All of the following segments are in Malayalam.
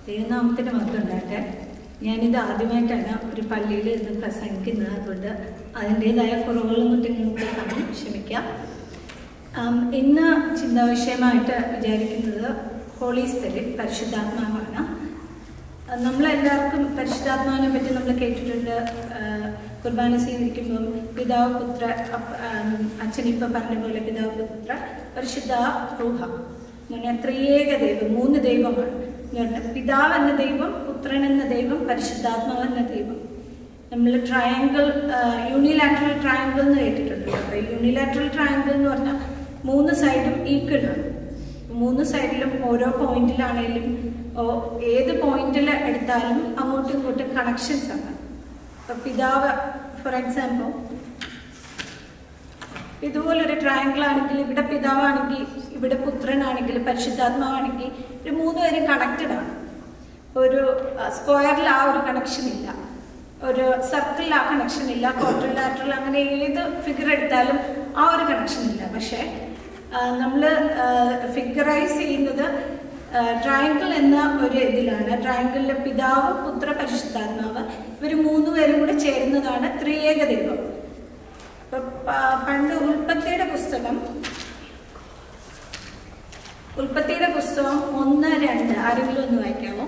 ദൈവനാമത്തിന് മഹത്വം ഉണ്ടാകട്ടെ ഞാനിത് ആദ്യമായിട്ടാണ് ഒരു പള്ളിയിൽ ഇത് പ്രസംഗിക്കുന്നത് അതുകൊണ്ട് അതിൻ്റേതായ കുറവുകളും കൊണ്ട് നിങ്ങൾക്ക് കാണും ക്ഷമിക്കാം ആം, ഇന്ന് ചിന്താവിഷയമായിട്ട് വിചാരിക്കുന്നത് ഹോളി സ്പിരിറ്റ് പരിശുദ്ധാത്മാവാണ് അത് നമ്മളെല്ലാവർക്കും പരിശുദ്ധാത്മാവിനെ പറ്റി നമ്മൾ കേട്ടിട്ടുണ്ട് ആ, കുർബാന സ്വീകരിക്കുമ്പം പിതാവ് പുത്ര അപ്പ- ആം, അച്ഛനിപ്പം പറഞ്ഞ പോലെ പിതാവ് പുത്ര പരിശുദ്ധ റൂഹ എന്ന് പറഞ്ഞാൽ ത്രിയേക ദൈവം മൂന്ന് ദൈവമാണ് എന്ന് പറഞ്ഞാൽ പിതാവ് എന്ന ദൈവം പുത്രൻ എന്ന ദൈവം പരിശുദ്ധാത്മാവ് എന്ന ദൈവം നമ്മൾ ട്രയാങ്കിൾ യൂണിലാറ്ററൽ ട്രയാങ്കിൾ എന്ന് കേട്ടിട്ടുണ്ട് അപ്പോൾ യൂണിലാറ്ററൽ ട്രയാങ്കിൾ എന്ന് പറഞ്ഞാൽ മൂന്ന് സൈഡും ഈക്വൽ ആണ് മൂന്ന് സൈഡിലും ഓരോ പോയിന്റിലാണേലും ഓ- ഏത് പോയിന്റിൽ എടുത്താലും അങ്ങോട്ടും ഇങ്ങോട്ടും കണക്ഷൻസ് ആണ് അപ്പോൾ പിതാവ് ഫോർ എക്സാമ്പിൾ ഇതുപോലൊരു ട്രയാങ്കിൾ ആണെങ്കിൽ ഇവിടെ പിതാവാണെങ്കിൽ ഇവിടെ പുത്രനാണെങ്കിൽ പരിശുദ്ധാത്മാവാണെങ്കിൽ ഇത് മൂന്നുപേരും കണക്റ്റഡ് ആണ് ഒരു സ്ക്വയറിൽ ആ ഒരു കണക്ഷൻ ഇല്ല ഒരു സർക്കിളിൽ ആ കണക്ഷൻ ഇല്ല ക്വാർട്ടർ അങ്ങനെ ഏത് ഫിഗർ എടുത്താലും ആ ഒരു കണക്ഷൻ ഇല്ല പക്ഷേ നമ്മൾ ഫിഗറൈസ് ചെയ്യുന്നത് ട്രയാങ്കിൾ എന്ന ഒരു ഇതിലാണ് ട്രയാങ്കിളിലെ പിതാവ് പുത്ര പരിശുദ്ധാത്മാവ് ഇവർ മൂന്നുപേരും കൂടെ ചേരുന്നതാണ് ത്രിയേക ദൈവം ഇപ്പൊ പ- പണ്ട് ഉൽപ്പത്തിയുടെ പുസ്തകം ഉൽപ്പത്തിയുടെ പുസ്തകം ഒന്ന് രണ്ട് ആരെങ്കിലും ഒന്ന് വായിക്കാമോ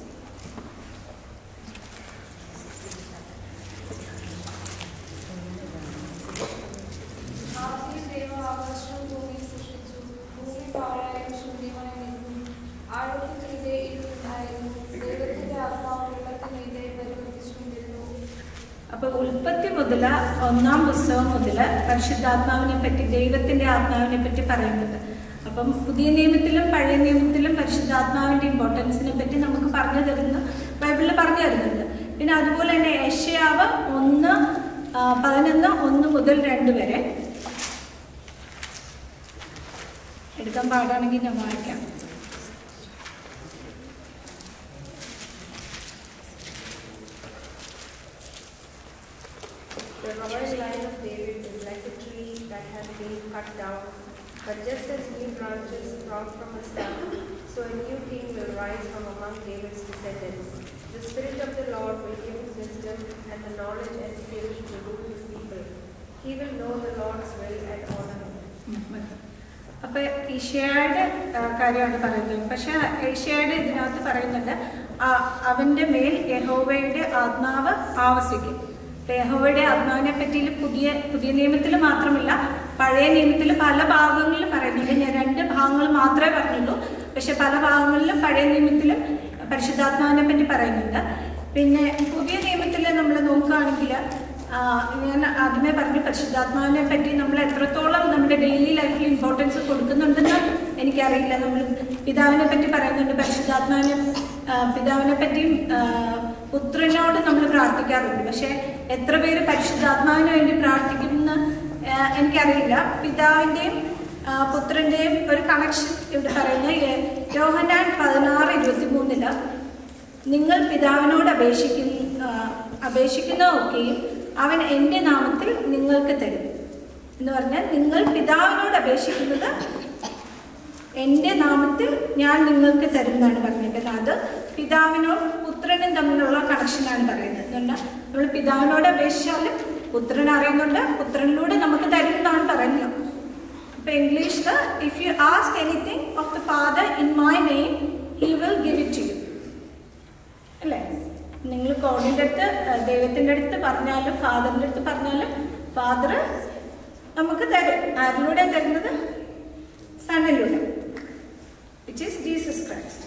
ആദ്യം ദൈവം ആകാശവും ഭൂമിയും സൃഷ്ടിച്ചു. ഭൂമി പാഴായും ശൂന്യമായും നിന്നു. ആഴത്തിന്മീതെ ഇരുളുണ്ടായിരുന്നു. ദൈവത്തിന്റെ ആത്മാവ് വെള്ളത്തിന്മീതെ പരിവർത്തിച്ചുകൊണ്ടിരുന്നു. അപ്പൊ ഉൽപ്പത്തി മുതൽ ഒന്നാം പുസ്തകം മുതൽ പരിശുദ്ധാത്മാവിനെ പറ്റി ദൈവത്തിന്റെ ആത്മാവിനെ പറ്റി പറയുന്നുണ്ട് അപ്പം പുതിയ നിയമത്തിലും പഴയ നിയമത്തിലും പരിശുദ്ധാത്മാവിന്റെ ഇമ്പോർട്ടൻസിനെ പറ്റി നമുക്ക് പറഞ്ഞു തരുന്ന ബൈബിളിൽ പറഞ്ഞു തരുന്നുണ്ട് പിന്നെ അതുപോലെ തന്നെ ഏഷ്യാവ് ഒന്ന് ആ, പതിനൊന്ന് ഒന്ന് മുതൽ രണ്ട് വരെ എടുക്കാൻ പാടാണെങ്കിൽ ഞാൻ വായിക്കാം The royal line of David is like a tree that has been cut down. But just as new branches sprout from a stem, so a new king will rise from among David's descendants. The Spirit of the Lord will give him wisdom, and the knowledge and skill to rule his people. He will know the Lord's will and honor him. അപ്പൊ ഈശയുടെ ആ, കാര്യമാണ് പറയുന്നത് പക്ഷെ ഈശയുടെ ഇതിനകത്ത് പറയുന്നുണ്ട് ആ- അവന്റെ മേൽ യഹോവയുടെ ആത്മാവ് ആവസിക്കും അപ്പൊ യഹോവയുടെ ആത്മാവിനെ പറ്റി പുതിയ പുതിയ നിയമത്തിൽ മാത്രമല്ല പഴയ നിയമത്തിൽ പല ഭാഗങ്ങളിലും പറയുന്നുണ്ട് ഞാൻ രണ്ട് ഭാഗങ്ങൾ മാത്രമേ പറഞ്ഞുള്ളൂ പക്ഷെ പല ഭാഗങ്ങളിലും പഴയ നിയമത്തിലും പരിശുദ്ധാത്മാവിനെ പറ്റി പറയുന്നുണ്ട് പിന്നെ പുതിയ നിയമത്തിൽ നമ്മൾ നോക്കുകയാണെങ്കിൽ ആ, ഞാൻ ആദ്യമേ പറഞ്ഞു പരിശുദ്ധാത്മാവിനെ പറ്റി നമ്മൾ എത്രത്തോളം നമ്മുടെ ഡെയിലി ലൈഫിൽ ഇമ്പോർട്ടൻസ് കൊടുക്കുന്നുണ്ടെന്ന് എനിക്കറിയില്ല നമ്മൾ പിതാവിനെ പറ്റി പറയുന്നുണ്ട് പരിശുദ്ധാത്മാവിനെ ആ, പിതാവിനെ പറ്റിയും ആ, പുത്രനോട് നമ്മൾ പ്രാർത്ഥിക്കാറുണ്ട് പക്ഷേ എത്ര പേര് പരിശുദ്ധാത്മാവിന് വേണ്ടി പ്രാർത്ഥിക്കുമെന്ന് ആ, എനിക്കറിയില്ല പിതാവിൻ്റെയും ആ, പുത്രൻ്റെയും ഒരു കണക്ഷൻ ഇവിടെ പറയുന്നത് യെ- യോഹന്നാൻ പതിനാറ് ഇരുപത്തി മൂന്നില് നിങ്ങൾ പിതാവിനോട് അപേക്ഷിക്കുന്ന ആ, അപേക്ഷിക്കുന്നതൊക്കെയും അവൻ എൻ്റെ നാമത്തിൽ നിങ്ങൾക്ക് തരും എന്ന് പറഞ്ഞാൽ നിങ്ങൾ പിതാവിനോട് അപേക്ഷിക്കുന്നത് എൻ്റെ നാമത്തിൽ ഞാൻ നിങ്ങൾക്ക് തരും എന്നാണ് പറഞ്ഞിരിക്കുന്നത് അത് പിതാവിനോട് പുത്രനും തമ്മിലുള്ള കണക്ഷനാണ് പറയുന്നത് എന്ന് പറഞ്ഞാൽ നമ്മൾ പിതാവിനോട് അപേക്ഷിച്ചാലും പുത്രൻ അറിയുന്നുണ്ട് പുത്രനിലൂടെ നമുക്ക് തരും എന്നാണ് പറയുന്നത് ഇപ്പൊ ഇംഗ്ലീഷിൽ if you ask anything of the father in my name he will give it to you അല്ലേ നിങ്ങൾ ഗോഡിൻ്റെ അടുത്ത് അഹ് ദൈവത്തിൻ്റെ അടുത്ത് പറഞ്ഞാലും ഫാദറിൻ്റെ അടുത്ത് പറഞ്ഞാലും ഫാദർ നമുക്ക് തരും ആരിലൂടെ തരുന്നത് സണ്ണിലൂടെ വിച്ച് ഈസ് ജീസസ് ക്രൈസ്റ്റ്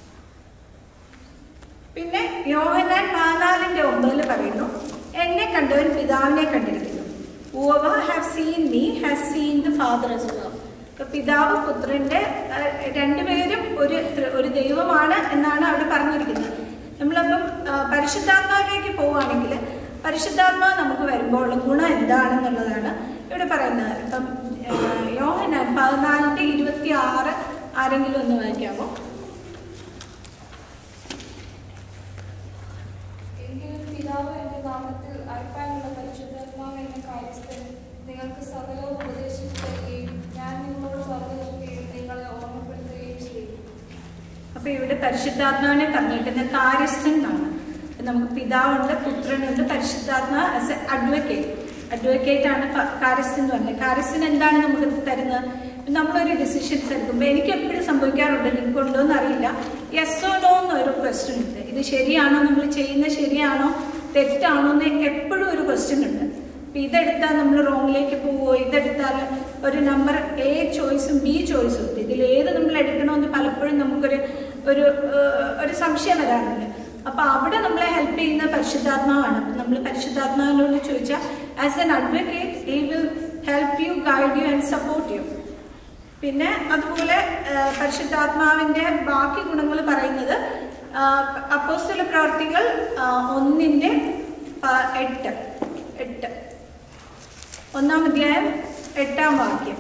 പിന്നെ യോഹനാൻ പതിനാലിൻ്റെ ഒമ്പതിൽ പറയുന്നു എന്നെ കണ്ടവൻ പിതാവിനെ കണ്ടിരിക്കുന്നു whoever have seen me has seen the father as well ഇപ്പൊ പിതാവ് പുത്രന്റെ അഹ്, രണ്ടുപേരും ഒരു ത്രി- ഒരു ദൈവമാണ് എന്നാണ് അവിടെ പറഞ്ഞിരിക്കുന്നത് നമ്മളപ്പം അഹ്, പരിശുദ്ധാത്മാവിലേക്ക് പോവുകയാണെങ്കിൽ പരിശുദ്ധാത്മാവ് നമുക്ക് വരുമ്പോൾ ഉള്ള ഗുണം എന്താണെന്നുള്ളതാണ് ഇവിടെ പറയുന്നത് ഇപ്പം അഹ്, യോഹന്നാൻ പതിനാലിന്റെ ഇരുപത്തി ആറ് ആരെങ്കിലും ഒന്ന് വായിക്കാമോ എങ്കിലും പിതാവ് എന്റെ നാമത്തിൽ അയപ്പാനുള്ള പരിശുദ്ധാത്മാവ് എന്ന കാര്യസ്ഥൻ നിങ്ങൾക്ക് സകലവും ഉപദേശിച്ചു തരികയും ഞാൻ നിങ്ങളോട് പറഞ്ഞതൊക്കെയും നിങ്ങളെ ഓർമ്മപ്പെടുത്തുകയും ചെയ്യും അപ്പൊ ഇവിടെ പരിശുദ്ധാത്മാവിനെ പറഞ്ഞിരിക്കുന്ന കാര്യസ്ഥൻ എന്നാണ് അപ്പൊ നമുക്ക് പിതാവുണ്ട് പുത്രനുണ്ട് പരിശുദ്ധാത്മ ആസ് എ അഡ്വക്കേറ്റ് അഡ്വക്കേറ്റ് ആണ് പ- കാര്യസ്ഥൻ എന്ന് പറഞ്ഞത് കാര്യസ്ഥൻ എന്താണ് നമുക്ക് തരുന്നത് ഇപ്പൊ നമ്മളൊരു ഡിസിഷൻസ് എടുക്കുമ്പോൾ എനിക്ക് എപ്പോഴും സംഭവിക്കാറുണ്ട് നിങ്ങൾക്ക് ഉണ്ടോ എന്ന് അറിയില്ല യെസ് ഓ നോ എന്നൊരു ക്വസ്റ്റ്യൻ ഉണ്ട് ഇത് ശരിയാണോ നമ്മൾ ചെയ്യുന്നത് ശരിയാണോ തെറ്റാണോ എന്ന് എപ്പോഴും ഒരു ക്വസ്റ്റ്യൻ ഉണ്ട് അപ്പൊ ഇതെടുത്താൽ നമ്മൾ റോങ്ങിലേക്ക് പോവുമോ ഇതെടുത്താൽ ഒരു നമ്പർ എ ചോയ്സും ബി ചോയ്സും ഉണ്ട് ഇതിൽ ഏത് നമ്മൾ എടുക്കണമെന്ന് പലപ്പോഴും നമുക്കൊരു ഒരു ഏഹ്, ഒരു സംശയം വരാറുണ്ട് അപ്പൊ അവിടെ നമ്മളെ ഹെൽപ്പ് ചെയ്യുന്ന പരിശുദ്ധാത്മാവാണ് അപ്പൊ നമ്മൾ പരിശുദ്ധാത്മാവിനോട് ചോദിച്ചാൽ as an advocate he will help you guide you and support you പിന്നെ അതുപോലെ ആ, പരിശുദ്ധാത്മാവിന്റെ ബാക്കി ഗുണങ്ങൾ പറയുന്നത് അപ്പോസ്തല പ്രവർത്തികൾ ആ, ഒന്നിന്റെ പ- എട്ട് എട്ട് ഒന്നാം അധ്യായം എട്ടാം വാക്യം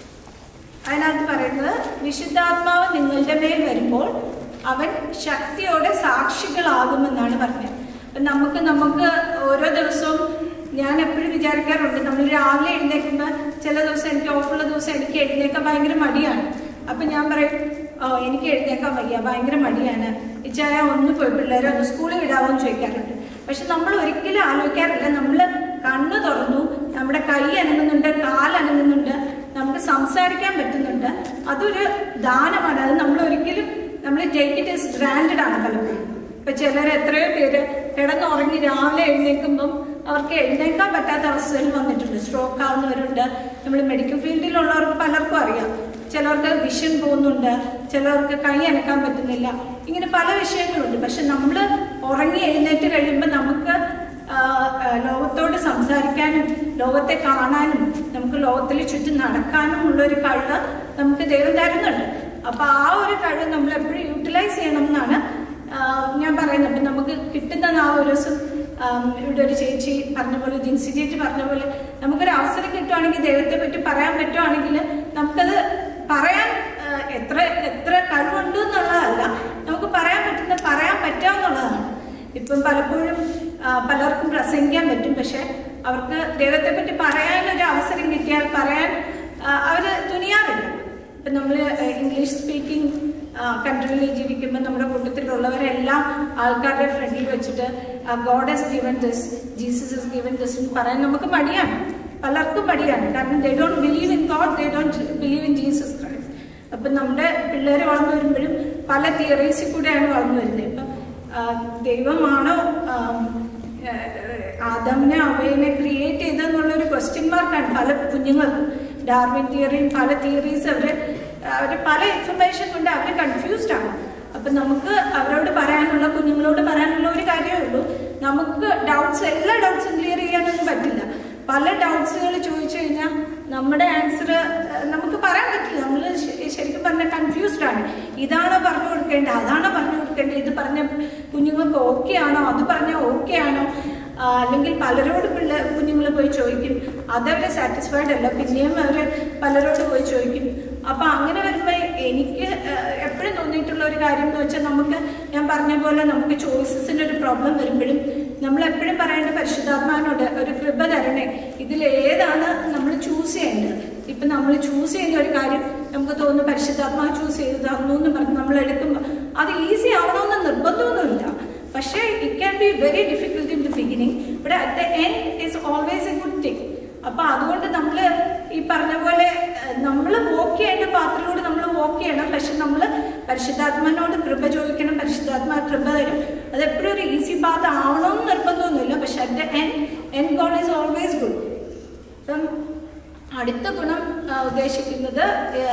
അതിനകത്ത് പറയുന്നത് വിശുദ്ധാത്മാവ് നിങ്ങളുടെ മേൽ വരുമ്പോൾ അവൻ ശക്തിയോടെ സാക്ഷികളാകുമെന്നാണ് പറഞ്ഞത് അപ്പം നമുക്ക് നമുക്ക് ഓരോ ദിവസവും ഞാൻ എപ്പോഴും വിചാരിക്കാറുണ്ട് നമ്മൾ രാവിലെ എഴുന്നേൽക്കുമ്പോൾ ചില ദിവസം എനിക്ക് ഓഫുള്ള ദിവസം എനിക്ക് എഴുന്നേക്കാൻ ഭയങ്കര മടിയാണ് അപ്പം ഞാൻ പറയും ഓ എനിക്ക് എഴുന്നേക്കാൻ വയ്യ ഭയങ്കര മടിയാണ് ഇച്ചായ ഒന്ന് പോയി പിള്ളേരെ ഒന്ന് സ്കൂളിൽ വിടാമോ എന്ന് ചോദിക്കാറുണ്ട് പക്ഷെ നമ്മൾ ഒരിക്കലും ആലോചിക്കാറില്ല നമ്മൾ കണ്ണു തുറന്നു നമ്മുടെ കൈ അനങ്ങുന്നുണ്ട് കാൽ അനങ്ങുന്നുണ്ട് നമുക്ക് സംസാരിക്കാൻ പറ്റുന്നുണ്ട് അതൊരു ദാനമാണ് അത് നമ്മൾ ഒരിക്കലും നമ്മൾ ടേക്ക് ഇറ്റ് ഇസ് ഗ്രാൻഡഡ് ആണ് പലപ്പോഴും ഇപ്പൊ ചിലർ എത്രയോ പേര് കിടന്നുറങ്ങി രാവിലെ എഴുന്നേൽക്കുമ്പം അവർക്ക് എഴുന്നേൽക്കാൻ പറ്റാത്ത അവസ്ഥയിൽ വന്നിട്ടുണ്ട് സ്ട്രോക്ക് ആവുന്നവരുണ്ട് നമ്മൾ മെഡിക്കൽ ഫീൽഡിലുള്ളവർക്ക് പലർക്കും അറിയാം ചിലർക്ക് വിഷൻ പോകുന്നുണ്ട് ചിലർക്ക് കൈ അനക്കാൻ പറ്റുന്നില്ല ഇങ്ങനെ പല വിഷയങ്ങളുണ്ട് പക്ഷെ നമ്മൾ ഉറങ്ങി എഴുന്നേറ്റ് കഴിയുമ്പോൾ നമുക്ക് ആ, ആ, ലോകത്തോട് സംസാരിക്കാനും ലോകത്തെ കാണാനും നമുക്ക് ലോകത്തിൽ ചുറ്റും നടക്കാനും ഉള്ള ഒരു കഴിവ് നമുക്ക് ദൈവം തരുന്നുണ്ട് അപ്പൊ ആ ഒരു കഴിവ് നമ്മൾ എപ്പോഴും യൂട്ടിലൈസ് ചെയ്യണം എന്നാണ് ആ, ഞാൻ പറയുന്നത് അപ്പൊ നമുക്ക് കിട്ടുന്ന ആ ഒരു ദിവസം ആം, ഇവിടെ ഒരു ചേച്ചി പറഞ്ഞ പോലെ ജിൻസി ചേച്ചി പറഞ്ഞ പോലെ നമുക്കൊരു അവസരം കിട്ടുവാണെങ്കിൽ ദൈവത്തെ പറ്റി പറയാൻ പറ്റുവാണെങ്കിൽ നമുക്കത് പറയാൻ ആ, എത്ര എത്ര കഴിവുണ്ട് എന്നുള്ളതല്ല നമുക്ക് പറയാൻ പറ്റുന്ന പറയാൻ പറ്റാവുന്നതാണ് ഇപ്പം പലപ്പോഴും ആ, പലർക്കും പ്രസംഗിക്കാൻ പറ്റും പക്ഷെ അവർക്ക് ദൈവത്തെ പറ്റി പറയാനൊരു അവസരം കിട്ടിയാൽ പറയാൻ അവർ തുനിയാറില്ല ഇപ്പം നമ്മൾ ഇംഗ്ലീഷ് സ്പീക്കിംഗ് കൺട്രിയിൽ ജീവിക്കുമ്പോൾ നമ്മുടെ കൂട്ടത്തിലുള്ളവരെല്ലാം ആൾക്കാരുടെ ഫ്രണ്ടിൽ വെച്ചിട്ട് God has given this Jesus is given this എന്ന് പറയാൻ നമുക്ക് മടിയാണ് പലർക്കും മടിയാണ് കാരണം they don't believe in God they don't believe in Jesus Christ അപ്പം നമ്മുടെ പിള്ളേർ വളർന്നു വരുമ്പോഴും പല തിയറീസിൽ കൂടെയാണ് വളർന്നു വരുന്നത് ഇപ്പം ആ, ദൈവമാണോ ആം, ആ, ആദമിനെ അവയെ ക്രിയേറ്റ് ചെയ്തെന്നുള്ളൊരു ക്വസ്റ്റ്യൻ മാർക്കാണ് പല കുഞ്ഞുങ്ങൾക്കും ഡാർവിൻ തിയറിയും പല തിയറീസ് അവർ അവർ പല ഇൻഫർമേഷൻ കൊണ്ട് അവർ കൺഫ്യൂസ്ഡ് ആണ് അപ്പൊ നമുക്ക് അവരോട് പറയാനുള്ള കുഞ്ഞുങ്ങളോട് പറയാനുള്ള ഒരു കാര്യമേ ഉള്ളൂ നമുക്ക് ഡൗട്ട്സ് എല്ലാ ഡൗട്ട്സും ക്ലിയർ ചെയ്യാനൊന്നും പറ്റില്ല പല ഡൗട്ട്സുകൾ ചോദിച്ചു കഴിഞ്ഞാൽ നമ്മുടെ ആൻസർ നമുക്ക് പറയാൻ പറ്റില്ല നമ്മൾ ശരിക്കും പറഞ്ഞാൽ കൺഫ്യൂസ്ഡ് ആണ് ഇതാണോ പറഞ്ഞു കൊടുക്കേണ്ടത് അതാണോ പറഞ്ഞു കൊടുക്കേണ്ടത് ഇത് പറഞ്ഞ കുഞ്ഞുങ്ങൾക്ക് ഓക്കെ ആണോ അത് പറഞ്ഞാൽ ഓക്കെ ആണോ ആ, അല്ലെങ്കിൽ പലരോട് പിള്ളേ കുഞ്ഞുങ്ങൾ പോയി ചോദിക്കും അതവരെ സാറ്റിസ്ഫൈഡ് അല്ല പിന്നെയും അവർ പലരോട് പോയി ചോദിക്കും അപ്പൊ അങ്ങനെ വരുമ്പോൾ എനിക്ക് എപ്പോഴും തോന്നിയിട്ടുള്ള ഒരു കാര്യം എന്ന് വെച്ചാൽ നമുക്ക് ഞാൻ പറഞ്ഞ പോലെ നമുക്ക് ചോയ്സസിന്റെ ഒരു പ്രോബ്ലം വരുമ്പോഴും നമ്മൾ എപ്പോഴും പറയേണ്ട പരിശുദ്ധാത്മാവിനോട് ഒരു കൃപ തരണേ ഇതിൽ ഏതാണ് നമ്മൾ ചൂസ് ചെയ്യേണ്ടത് ഇപ്പൊ നമ്മൾ ചൂസ് ചെയ്യുന്ന ഒരു കാര്യം നമുക്ക് തോന്നുന്നു പരിശുദ്ധാത്മാവ് ചൂസ് ചെയ്ത് തന്നു എന്ന് പറഞ്ഞ് നമ്മൾ എടുക്കുമ്പോൾ അത് ഈസി ആവണമെന്ന് നിർബന്ധമൊന്നുമില്ല പക്ഷേ it can be very difficult in the beginning but at the end is always a good thing അപ്പൊ അതുകൊണ്ട് നമ്മൾ ഈ പറഞ്ഞ പോലെ നമ്മൾ വോക്ക് ചെയ്യേണ്ട പാത്രത്തിലൂടെ നമ്മൾ വോക്ക് ചെയ്യണം പക്ഷെ നമ്മൾ പരിശുദ്ധാത്മാനോട് കൃപ ചോദിക്കണം പരിശുദ്ധാത്മാ കൃപ തരും അത് എപ്പോഴും ഒരു ഈസി പാത്ത് ആവണമെന്ന് നിർബന്ധമൊന്നുമില്ല പക്ഷെ at the end and God is always good അപ്പം അടുത്ത ഗുണം ആ, ഉദ്ദേശിക്കുന്നത്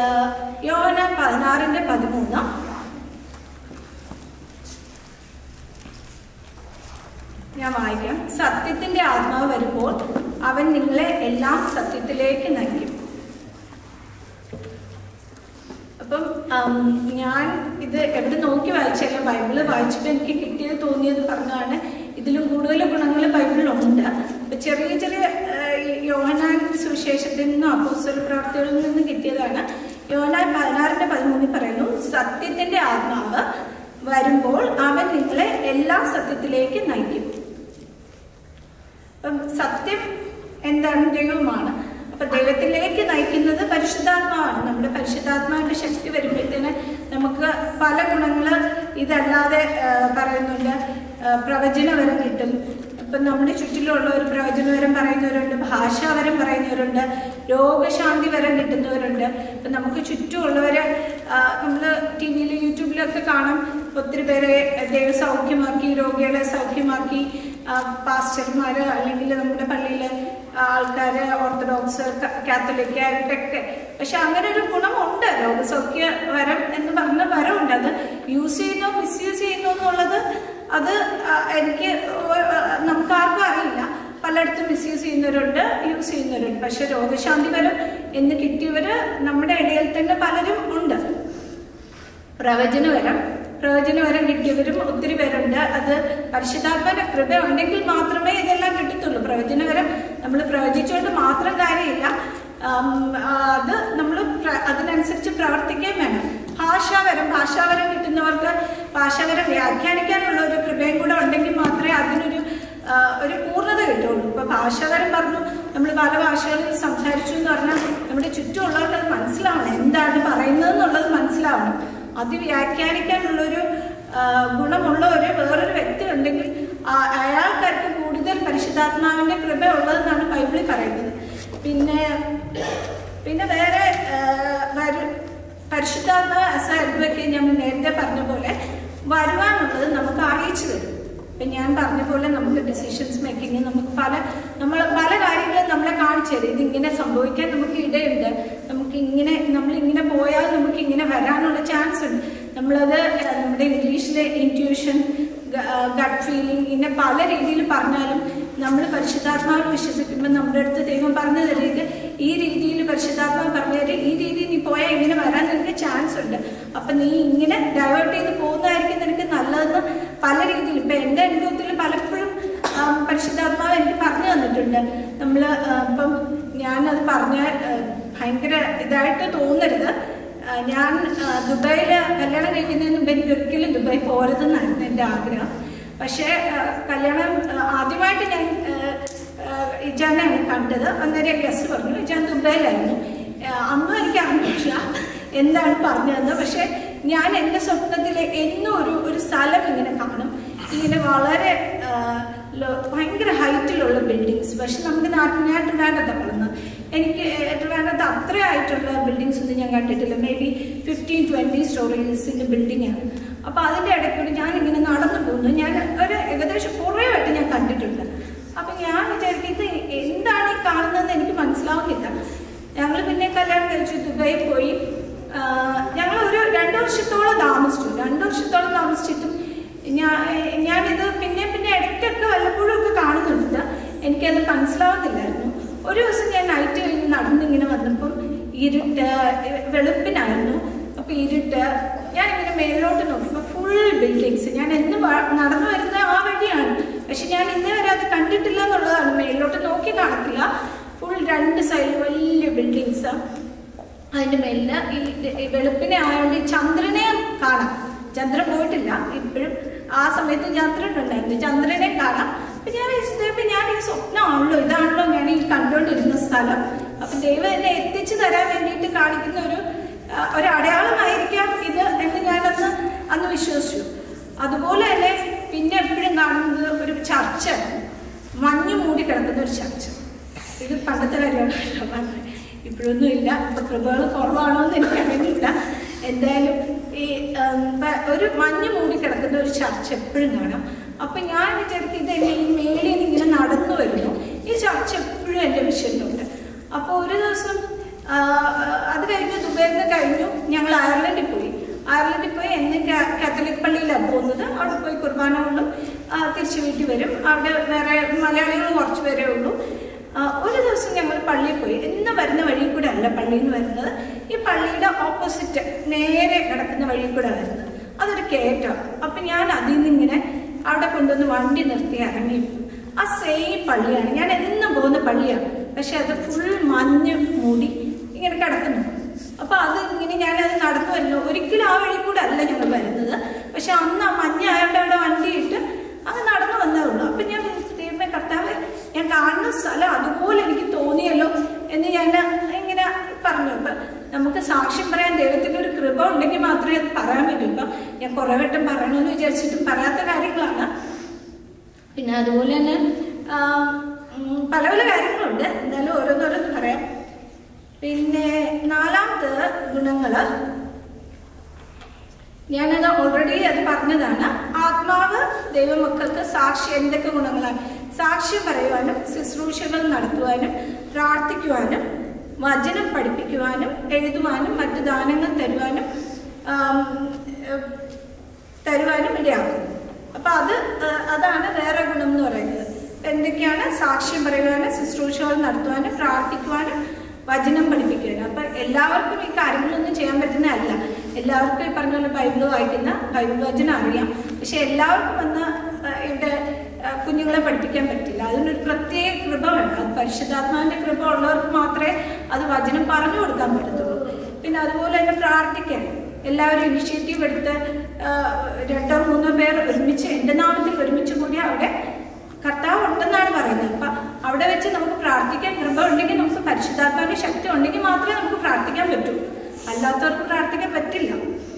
യോന പതിനാറിന്റെ പതിമൂന്ന് ഞാൻ വായിക്കാം സത്യത്തിന്റെ ആത്മാവ് വരുമ്പോൾ അവൻ നിങ്ങളെ എല്ലാം സത്യത്തിലേക്ക് നയിക്കും അപ്പം ആം, ഞാൻ ഇത് എവിടെ നോക്കി വായിച്ചല്ല ബൈബിള് വായിച്ചിട്ട് എനിക്ക് കിട്ടിയത് തോന്നിയത് പറഞ്ഞതാണ് ഇതിലും കൂടുതൽ ഗുണങ്ങൾ ബൈബിളിലുണ്ട് അപ്പൊ ചെറിയ ചെറിയ ആ, ഈ യോഹനാൻ സുവിശേഷത്തിൽ നിന്നും അപ്പോസ്റ്റൽ പ്രവർത്തികളിൽ നിന്നും കിട്ടിയതാണ് യോഹനാൻ പതിനാറിന്റെ പതിമൂന്നിൽ പറയുന്നു സത്യത്തിന്റെ ആത്മാവ് വരുമ്പോൾ അവൻ നിങ്ങളെ എല്ലാ സത്യത്തിലേക്ക് നയിക്കും അപ്പം സത്യം എന്താണ് ദൈവമാണ് അപ്പൊ ദൈവത്തിലേക്ക് നയിക്കുന്നത് പരിശുദ്ധാത്മാവാണ് നമ്മുടെ പരിശുദ്ധാത്മാവിന്റെ ശക്തി വരുമ്പോഴത്തേന് നമുക്ക് പല ഗുണങ്ങൾ ഇതല്ലാതെ ആ, പറയുന്നുണ്ട് ആ, പ്രവചനവരം കിട്ടും ഇപ്പം നമ്മുടെ ചുറ്റിലുള്ള ഒരു പ്രവചനവരം പറയുന്നവരുണ്ട് ഭാഷാവരം പറയുന്നവരുണ്ട് രോഗശാന്തി വരം കിട്ടുന്നവരുണ്ട് ഇപ്പം നമുക്ക് ചുറ്റുമുള്ളവർ നമ്മൾ ടി വിയിൽ യൂട്യൂബിലൊക്കെ കാണാം ഒത്തിരി പേരെ ദൈവം സൗഖ്യമാക്കി രോഗികളെ സൗഖ്യമാക്കി പാസ്റ്റർമാർ അല്ലെങ്കിൽ നമ്മുടെ പള്ളിയിലെ ആൾക്കാർ ഓർത്തഡോക്സ് ക- കാത്തലിക് ആയിട്ടൊക്കെ പക്ഷെ അങ്ങനെ ഒരു ഗുണമുണ്ട് രോഗസൗഖ്യ വരം എന്ന് പറഞ്ഞ വരമുണ്ട് അത് യൂസ് ചെയ്യുന്നോ മിസ്യൂസ് ചെയ്യുന്നോ എന്നുള്ളത് അത് ആ, എനിക്ക് ഒ- നമുക്ക് ആർക്കും അറിയില്ല പലയിടത്തും മിസ്യൂസ് ചെയ്യുന്നവരുണ്ട് യൂസ് ചെയ്യുന്നവരുണ്ട് പക്ഷെ രോഗശാന്തി വരം എന്ന് കിട്ടിയവര് നമ്മുടെ ഇടയിൽ തന്നെ പലരും ഉണ്ട് പ്രവചനവരം പ്രവചനവരം കിട്ടിയവരും ഒത്തിരി പേരുണ്ട് അത് പരിശുദ്ധാത്മാന്റെ കൃപ ഉണ്ടെങ്കിൽ മാത്രമേ ഇതെല്ലാം കിട്ടത്തുള്ളൂ പ്രവചനവരം നമ്മൾ പ്രവചിച്ചുകൊണ്ട് മാത്രം കാര്യമില്ല ആം, ആ, അത് നമ്മൾ അതിനനുസരിച്ച് പ്രവർത്തിക്കുകയും വേണം ഭാഷാവരം ഭാഷാവരം കിട്ടുന്നവർക്ക് ഭാഷാവരം വ്യാഖ്യാനിക്കാനുള്ള ഒരു കൃപയും കൂടെ ഉണ്ടെങ്കിൽ മാത്രമേ അതിനൊരു ആ, ഒരു പൂർണ്ണത കിട്ടുള്ളൂ ഇപ്പൊ ഭാഷാവരം പറഞ്ഞു നമ്മൾ പല ഭാഷകളിൽ സംസാരിച്ചു എന്ന് പറഞ്ഞാൽ നമ്മുടെ ചുറ്റുമുള്ളവർക്ക് അത് മനസ്സിലാവണം എന്താണ് പറയുന്നത് എന്നുള്ളത് മനസ്സിലാവണം അത് വ്യാഖ്യാനിക്കാനുള്ളൊരു ആ, ഗുണമുള്ള ഒരു വേറൊരു വ്യക്തി ഉണ്ടെങ്കിൽ ആ- അയാൾക്കാർക്ക് കൂടുതൽ പരിശുദ്ധാത്മാവിന്റെ കൃപ ഉള്ളതെന്നാണ് ബൈബിളിൽ പറയുന്നത് പിന്നെ പിന്നെ വേറെ ആ, വരു പരിശുദ്ധാത്മാവ് ആസ് അഡ്വക്കേറ്റ് ഞാൻ നേരത്തെ പറഞ്ഞ പോലെ വരുവാനുള്ളത് നമുക്ക് അറിയിച്ചു തരും ഇപ്പം ഞാൻ പറഞ്ഞ പോലെ നമുക്ക് ഡിസിഷൻസ് മേക്കിങ് നമുക്ക് പല നമ്മൾ പല കാര്യങ്ങളും നമ്മളെ കാണിച്ചു തരും ഇതിങ്ങനെ സംഭവിക്കാൻ നമുക്ക് ഇടയുണ്ട് നമുക്ക് ഇങ്ങനെ നമ്മൾ ഇങ്ങനെ പോയാൽ നമുക്ക് ഇങ്ങനെ വരാനുള്ള ചാൻസ് ഉണ്ട് നമ്മളത് ഏഹ്, നമ്മുടെ ഇംഗ്ലീഷിലെ ഇൻറ്റ്യൂഷൻ ഗട്ട് ഫീലിംഗ് ഇങ്ങനെ പല രീതിയിൽ പറഞ്ഞാലും നമ്മൾ പരിശുദ്ധാത്മാവിൽ വിശ്വസിക്കുമ്പോൾ നമ്മുടെ അടുത്ത് ദൈവം പറഞ്ഞു തരുന്നത് ഈ രീതിയിൽ പരിശുദ്ധാത്മാവ് പറഞ്ഞു തരും ഈ രീതിയിൽ നീ പോയാൽ ഇങ്ങനെ വരാൻ നിനക്ക് ചാൻസ് ഉണ്ട് അപ്പം നീ ഇങ്ങനെ ഡൈവേർട്ട് ചെയ്ത് പോകുന്നതായിരിക്കും നിനക്ക് നല്ലതെന്ന് പല രീതിയിൽ ഇപ്പം എൻ്റെ അനുഭവത്തിൽ പലപ്പോഴും ആ, പരിശുദ്ധാത്മാവ് എനിക്ക് പറഞ്ഞു തന്നിട്ടുണ്ട് നമ്മൾ ഇപ്പം ഞാനത് പറഞ്ഞ ആ, ഭയങ്കര ഇതായിട്ട് തോന്നരുത് ആ, ഞാൻ ദുബായിൽ കല്യാണം കഴിക്കുന്നതിന് മുമ്പ് എനിക്ക് ഒരിക്കലും ദുബായ് പോരുതെന്നായിരുന്നു എൻ്റെ ആഗ്രഹം പക്ഷേ ആ, കല്യാണം ആ, ആദ്യമായിട്ട് ഞാൻ ഇജാനാണ് കണ്ടത് അന്നേരം ഗസ് പറഞ്ഞു ഇജാൻ ദുബായിലായിരുന്നു ആ, അന്നും എനിക്ക് അറിഞ്ഞിട്ടില്ല എന്താണ് പറഞ്ഞതെന്ന് പക്ഷെ ഞാൻ എൻ്റെ സ്വപ്നത്തിൽ എന്നും ഒരു ഒരു സ്ഥലം ഇങ്ങനെ കാണും ഇങ്ങനെ വളരെ ആ, ലോ- ഭയങ്കര ഹൈറ്റിലുള്ള ബിൽഡിങ്സ് പക്ഷെ നമ്മുടെ നാട്ടിൽ ഞാൻ ട്രിവാൻഡത്താണ് വളർന്നത് എനിക്ക് ട്രിവാൻഡത്ത് അത്ര ആയിട്ടുള്ള ബിൽഡിങ്സ് ഒന്നും ഞാൻ കണ്ടിട്ടില്ല മേ ബി ഫിഫ്റ്റീൻ ട്വൻറ്റി സ്റ്റോറീസിൻ്റെ ബിൽഡിങ്ങാണ് അപ്പോൾ അതിൻ്റെ ഇടയ്ക്കൂടി ഞാൻ ഇങ്ങനെ നടന്നു പോകുന്നു ഞാൻ ഒരു ഏകദേശം കുറേ വട്ടം ഞാൻ കണ്ടിട്ടുണ്ട് അപ്പം ഞാൻ വിചാരിക്കും ഇത് എന്താണ് ഈ കാണുന്നതെന്ന് എനിക്ക് മനസ്സിലാവുന്നില്ല ഞങ്ങൾ പിന്നെ കല്യാണം കഴിച്ചു ദുബായി പോയി ഞങ്ങൾ ഒരു രണ്ട് വർഷത്തോളം താമസിച്ചു രണ്ട് വർഷത്തോളം താമസിച്ചിട്ടും ഞാൻ ഞാനിത് പിന്നെ പിന്നെ ഇടയ്ക്കൊക്കെ വല്ലപ്പോഴും ഒക്കെ കാണുന്നുണ്ട് എനിക്കത് മനസ്സിലാവുന്നില്ലായിരുന്നു ഒരു ദിവസം ഞാൻ നൈറ്റ് കഴിഞ്ഞ് നടന്നിങ്ങനെ വന്നപ്പം ഇരുട്ട് ഏഹ് വെളുപ്പിനായിരുന്നു അപ്പം ഇരുട്ട് ഞാനിങ്ങനെ മേളിലോട്ട് നോക്കിയപ്പോൾ ഫുൾ ബിൽഡിങ്സ് ഞാൻ എന്ന് വ- നടന്നു വരുന്ന ആ വഴിയാണ് പക്ഷെ ഞാൻ ഇന്നേ വരെ അത് കണ്ടിട്ടില്ല എന്നുള്ളതാണ് മേളിലോട്ട് നോക്കി കാണത്തില്ല ഫുൾ രണ്ട് സൈഡിൽ വലിയ ബിൽഡിങ്സ് അതിന്റെ മേലില് ഈ ഈ വെളുപ്പിനെ ആയതുകൊണ്ട് ഈ ചന്ദ്രനെ കാണാം ചന്ദ്രൻ പോയിട്ടില്ല ഇപ്പോഴും ആ സമയത്ത് ചന്ദ്രൻ ഉണ്ടായിരുന്നു ചന്ദ്രനെ കാണാം അപ്പൊ ഞാൻ വിചാരിച്ചപ്പോ ഞാൻ ഈ സ്വപ്നമാണല്ലോ ഇതാണല്ലോ ഞാൻ ഈ കണ്ടുകൊണ്ടിരുന്ന സ്ഥലം അപ്പൊ ദൈവം എന്നെ എത്തിച്ചു തരാൻ വേണ്ടിയിട്ട് കാണിക്കുന്ന ഒരു ആ, ഒരു അടയാളമായിരിക്കാം ഇത് എന്ന് ഞാനന്ന് അന്ന് വിശ്വസിച്ചു അതുപോലെ തന്നെ പിന്നെ എപ്പോഴും കാണുന്നത് ഒരു ചർച്ച മഞ്ഞ് മൂടി കിടക്കുന്ന ഒരു ചർച്ച ഇത് പണ്ടത്തെ കാര്യമാണ് കേട്ടോ പറഞ്ഞത് ഇപ്പോഴൊന്നും ഇല്ല ഇപ്പൊ കൃപകൾ കുറവാണോ എന്ന് എനിക്കറിയുന്നില്ല എന്തായാലും ഈ ഉം, പ- ഒരു മഞ്ഞ് മൂടി കിടക്കുന്ന ഒരു ചർച്ച എപ്പോഴും കാണാം അപ്പൊ ഞാൻ വിചാരിക്കും ഇത് എന്നെ ഈ മേളിൽ നിന്ന് ഇങ്ങനെ നടന്നു വരുന്നു ഈ ചർച്ച എപ്പോഴും എൻ്റെ വിഷയത്തിലുണ്ട് അപ്പോൾ ഒരു ദിവസം ആ, അത് കഴിഞ്ഞ് ദുബൈയിൽ നിന്ന് കഴിഞ്ഞു ഞങ്ങൾ അയർലൻഡിൽ പോയി അയർലൻഡിൽ പോയി എന്ന് കാ- കാത്തലിക് പള്ളിയിലാണ് പോകുന്നത് അവിടെ പോയി കുർബാന കൊള്ളും ആ, തിരിച്ച് വീട്ടിൽ വരും അവിടെ വേറെ മലയാളികൾ കുറച്ച് പേരേ ഉള്ളൂ ആ, ഒരു ദിവസം ഞങ്ങൾ പള്ളിയിൽ പോയി എന്ന് വരുന്ന വഴി കൂടെ അല്ല പള്ളിയിൽ നിന്ന് വരുന്നത് ഈ പള്ളിയുടെ ഓപ്പോസിറ്റ് നേരെ കിടക്കുന്ന വഴി കൂടെ വരുന്നത് അതൊരു കയറ്റമാണ് അപ്പം ഞാൻ അതിൽ നിന്ന് ഇങ്ങനെ അവിടെ കൊണ്ടുവന്ന് വണ്ടി നിർത്തി ഇറങ്ങി ആ സെയിം പള്ളിയാണ് ഞാൻ എന്നും പോകുന്ന പള്ളിയാണ് പക്ഷെ അത് ഫുൾ മഞ്ഞ് മൂടി ഇങ്ങനെ കിടക്കുന്നു അപ്പൊ അത് ഇങ്ങനെ ഞാനത് നടന്നു വരുന്നു ഒരിക്കലും ആ വഴി കൂടെ അല്ല ഞങ്ങൾ വരുന്നത് പക്ഷെ അന്ന് ആ മഞ്ഞ ആയതുകൊണ്ട് അവിടെ വണ്ടി ഇട്ട് അങ്ങ് നടന്നു വന്നേ ഉള്ളൂ അപ്പൊ ഞാൻ വിചാരിച്ചു, ദൈവമേ കർത്താവ് ഞാൻ കാണുന്ന സ്ഥലം അതുപോലെ എനിക്ക് തോന്നിയല്ലോ എന്ന് ഞാൻ ഇങ്ങനെ പറഞ്ഞു അപ്പൊ നമുക്ക് സാക്ഷ്യം പറയാൻ ദൈവത്തിന്റെ ഒരു കൃപ കൃപ ഉണ്ടെങ്കിൽ മാത്രമേ അത് പറയാൻ പറ്റൂ ഇപ്പം ഞാൻ കുറേ വട്ടം പറയണമെന്ന് വിചാരിച്ചിട്ടും പറയാത്ത കാര്യങ്ങളാണ് പിന്നെ അതുപോലെ തന്നെ ആ, ഉം, പല പല കാര്യങ്ങളുണ്ട് എന്തായാലും ഓരോന്നോരോന്ന് പറയാം പിന്നെ നാലാമത്തെ ഗുണങ്ങള് ഞാനത് ഓൾറെഡി അത് പറഞ്ഞതാണ് ആത്മാവ് ദൈവമക്കൾക്ക് സാക്ഷി എന്തൊക്കെ ഗുണങ്ങളാണ് സാക്ഷ്യം പറയുവാനും ശുശ്രൂഷകൾ നടത്തുവാനും പ്രാർത്ഥിക്കുവാനും വചനം പഠിപ്പിക്കുവാനും എഴുതുവാനും മറ്റു ദാനങ്ങൾ തരുവാനും ആം, ഏഹ്, തരുവാനും ഇടയാക്കും അപ്പൊ അത് ഏഹ്, അതാണ് വേറെ ഗുണം എന്ന് പറയുന്നത് എന്തൊക്കെയാണ് സാക്ഷ്യം പറയുവാനും ശുശ്രൂഷകൾ നടത്തുവാനും പ്രാർത്ഥിക്കുവാനും വചനം പഠിപ്പിക്കുവാനും അപ്പൊ എല്ലാവർക്കും ഈ കാര്യങ്ങളൊന്നും ചെയ്യാൻ പറ്റുന്നതല്ല എല്ലാവർക്കും ഈ പറഞ്ഞ പോലെ ബൈബിൾ വായിക്കുന്ന ബൈബിൾ വചനം അറിയാം പക്ഷെ എല്ലാവർക്കും വന്ന് ഏഹ്, ഇവിടെ ഏഹ്, കുഞ്ഞുങ്ങളെ പഠിപ്പിക്കാൻ പറ്റില്ല അതിനൊരു പ്രത്യേക കൃപ വേണം അത് പരിശുദ്ധാത്മാവിന്റെ കൃപ ഉള്ളവർക്ക് മാത്രമേ അത് വചനം പറഞ്ഞു കൊടുക്കാൻ പറ്റത്തുള്ളൂ പിന്നെ അതുപോലെ തന്നെ പ്രാർത്ഥിക്കാൻ എല്ലാവരും ഇനിഷ്യേറ്റീവ് എടുത്ത് ആ, രണ്ടോ മൂന്നോ പേർ ഒരുമിച്ച് എൻ്റെ നാമത്തിൽ ഒരുമിച്ച് കൂടി അവിടെ കർത്താവ് ഉണ്ടെന്നാണ് പറയുന്നത് അപ്പൊ അവിടെ വെച്ച് നമുക്ക് പ്രാർത്ഥിക്കാൻ കൃപ ഉണ്ടെങ്കിൽ നമുക്ക് പരിശുദ്ധാത്മാവിന്റെ ശക്തി ഉണ്ടെങ്കിൽ മാത്രമേ നമുക്ക് പ്രാർത്ഥിക്കാൻ പറ്റൂ അല്ലാത്തവർക്ക് പ്രാർത്ഥിക്കാൻ പറ്റില്ല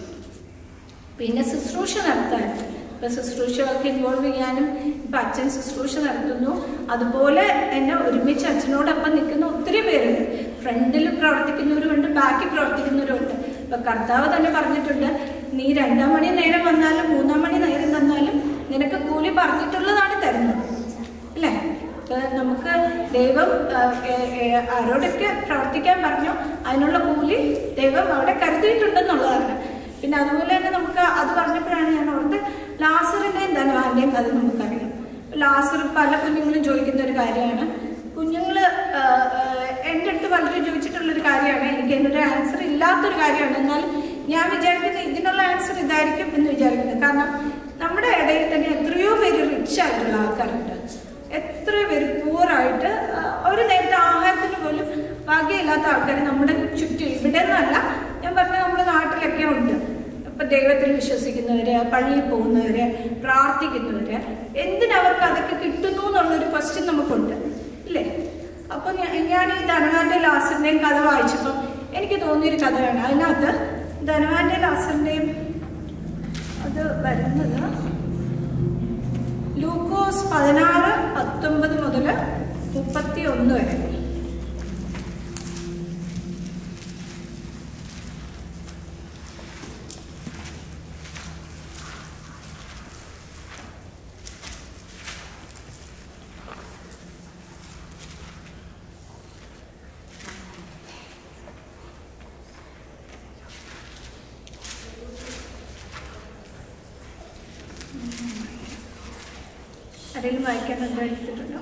പിന്നെ ശുശ്രൂഷ നടത്താൻ ഇപ്പൊ ശുശ്രൂഷകൾക്ക് ഇൻവോൾവ് ചെയ്യാനും ഇപ്പൊ അച്ഛൻ ശുശ്രൂഷ നടത്തുന്നു അതുപോലെ തന്നെ ഒരുമിച്ച് അച്ഛനോടൊപ്പം നിൽക്കുന്ന ഒത്തിരി പേരുണ്ട് ഫ്രണ്ടിൽ പ്രവർത്തിക്കുന്നവരുമുണ്ട് ബാക്കി പ്രവർത്തിക്കുന്നവരുമുണ്ട് ഇപ്പൊ കർത്താവ് തന്നെ പറഞ്ഞിട്ടുണ്ട് നീ രണ്ടാം മണി നേരം വന്നാലും മൂന്നാം മണി നേരം തന്നാലും നിനക്ക് കൂലി പറഞ്ഞിട്ടുള്ളതാണ് തരുന്നത് അല്ലേ ഇപ്പൊ നമുക്ക് ദൈവം ആ, ഏ, ഏ, ആരോടൊക്കെ പ്രവർത്തിക്കാൻ പറഞ്ഞു അതിനുള്ള കൂലി ദൈവം അവിടെ കരുതിയിട്ടുണ്ടെന്നുള്ളതാണ് പിന്നെ അതുപോലെ തന്നെ നമുക്ക് അത് പറഞ്ഞപ്പോഴാണ് ഞാൻ ഓർത്ത് ലാസറിന്റെയും ധനവാന്റെയും കഥ നമുക്കറിയാം ലാസർ പല കുഞ്ഞുങ്ങളും ചോദിക്കുന്ന ഒരു കാര്യമാണ് കുഞ്ഞുങ്ങള് ആ, ആ, എൻ്റെ അടുത്ത് പലരും ചോദിച്ചിട്ടുള്ളൊരു കാര്യമാണ് എനിക്ക് അതിനൊരു ആൻസർ ഇല്ലാത്തൊരു കാര്യമാണ് എന്നാൽ ഞാൻ വിചാരിക്കുന്നത് ഇതിനുള്ള ആൻസർ ഇതായിരിക്കും എന്ന് വിചാരിക്കുന്നത് കാരണം നമ്മുടെ ഇടയിൽ തന്നെ എത്രയോ പേര് റിച്ച് ആയിട്ടുള്ള ആൾക്കാരുണ്ട് എത്ര പേര് പൂറായിട്ട് ഒരു നേരത്തെ ആഹാരത്തിന് പോലും ഭാഗ്യമില്ലാത്ത ആൾക്കാർ നമ്മുടെ ചുറ്റും ഇവിടെ നിന്നല്ല ഞാൻ പറഞ്ഞ നമ്മുടെ നാട്ടിലൊക്കെ ഉണ്ട് ഇപ്പൊ ദൈവത്തിൽ വിശ്വസിക്കുന്നവര് പള്ളിയിൽ പോകുന്നവര് പ്രാർത്ഥിക്കുന്നവര് എന്തിനവർക്ക് അതൊക്കെ കിട്ടുന്നു എന്നുള്ളൊരു ക്വസ്റ്റ്യൻ നമുക്കുണ്ട് ഇല്ലേ അപ്പൊ ഞാൻ ഞാൻ ഈ ധനവാന്റെ ലാസറിന്റെയും കഥ വായിച്ചപ്പം എനിക്ക് തോന്നിയൊരു കഥയാണ് അതിനകത്ത് ധനവാന്റെ ലാസറിന്റെയും അത് വരുന്നത് ലൂക്കോസ് പതിനാറ് പത്തൊമ്പത് മുതൽ മുപ്പത്തി ഒന്ന് വരെ ആരെങ്കിലും വായിക്കാൻ എന്താ എടുത്തിട്ടുണ്ടോ